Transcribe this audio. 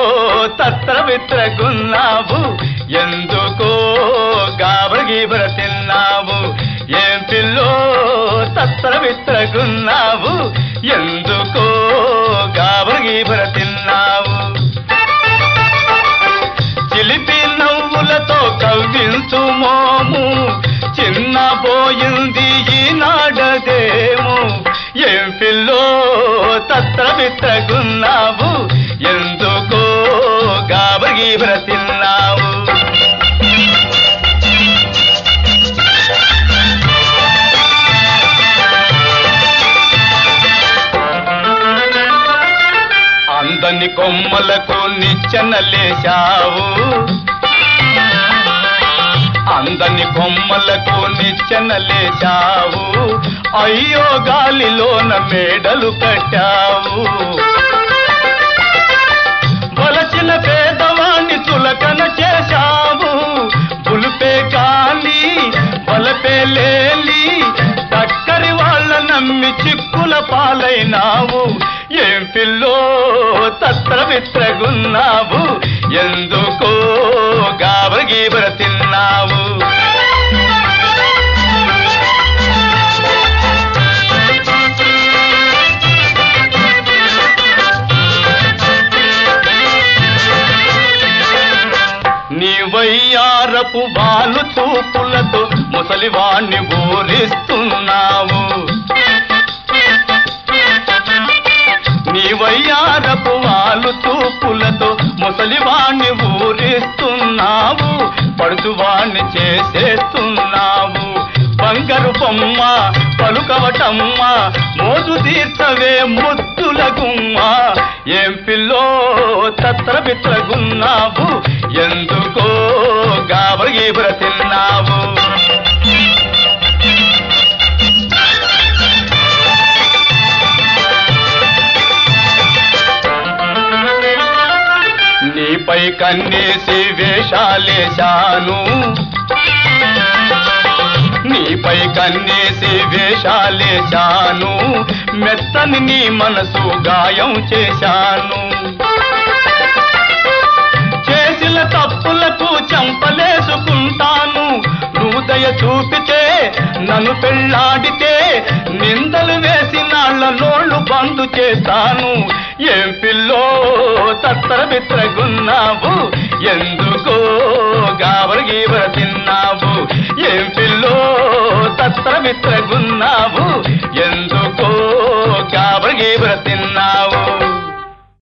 తత్ర విత్రగున్నావు ఎందుకో గాబర గీబర తిన్నావు ఏం పిల్లో తత్ర విత్రగున్నావు ఎందుకో గాబర గీబర తిన్నావు చిలిపి నవ్వులతో కవ్వించు మోము చిన్న పోయింది ఈనాడదేమో ఏం పిల్లో తత్ర విత్రగున్నావు ఎందుకో గాబరగీబర తిన్నావు అందని కొమ్మలకు నిచ్చెనలేశావు అందని కొమ్మలకు నిచ్చెనలేశావు అయ్యో గాలిలోన మేడలు కట్టావు వలచిన పేదవాణ్ణి చులకన చేశావు పులుపే గాలి బలపే లేలి చక్కరి వాళ్ళ నమ్మి చిక్కుల పాలైనావు ఏం పిల్లో తత్ర విత్రగున్నావు ఎందుకో గాబర గీబర తిన్నావు నీ వయ్యారపు బాలు చూపులతో ముసలివాణ్ణి ఊరిస్తున్నావు నీ వయ్యారపు వాళ్ళు చూపులతో ముసలివాణ్ణి ఊరిస్తున్నావు పడుచువాణ్ణి చేసేస్తున్నావు బంగారు బొమ్మ పలుకవటమ్మ మోజు తీర్చవే ముద్దుల గుమ్మ ఏం పిల్లో తత్ర బిత్రగున్నావు ఎందుకో గాబర గీబర తిన్నావు నీపై కన్నేసి వేషాలేశాను నీపై కన్నేసి వేషాలేశాను మెత్తని నీ మనసు గాయం చేశాను చేసిన తప్పులకు చంపలేసుకుంటాను నువ్వు దయ చూపితే నన్ను పెళ్ళాడితే నిందలు వేసి నాళ్ళ నోళ్ళు బందు చేస్తాను ఏం పిల్లో తత్తర బిత్రగున్నావు ఎందుకో గాబర గీబర తిన్నావు ఏం పిల్లో తత్తర బిత్రగున్నావు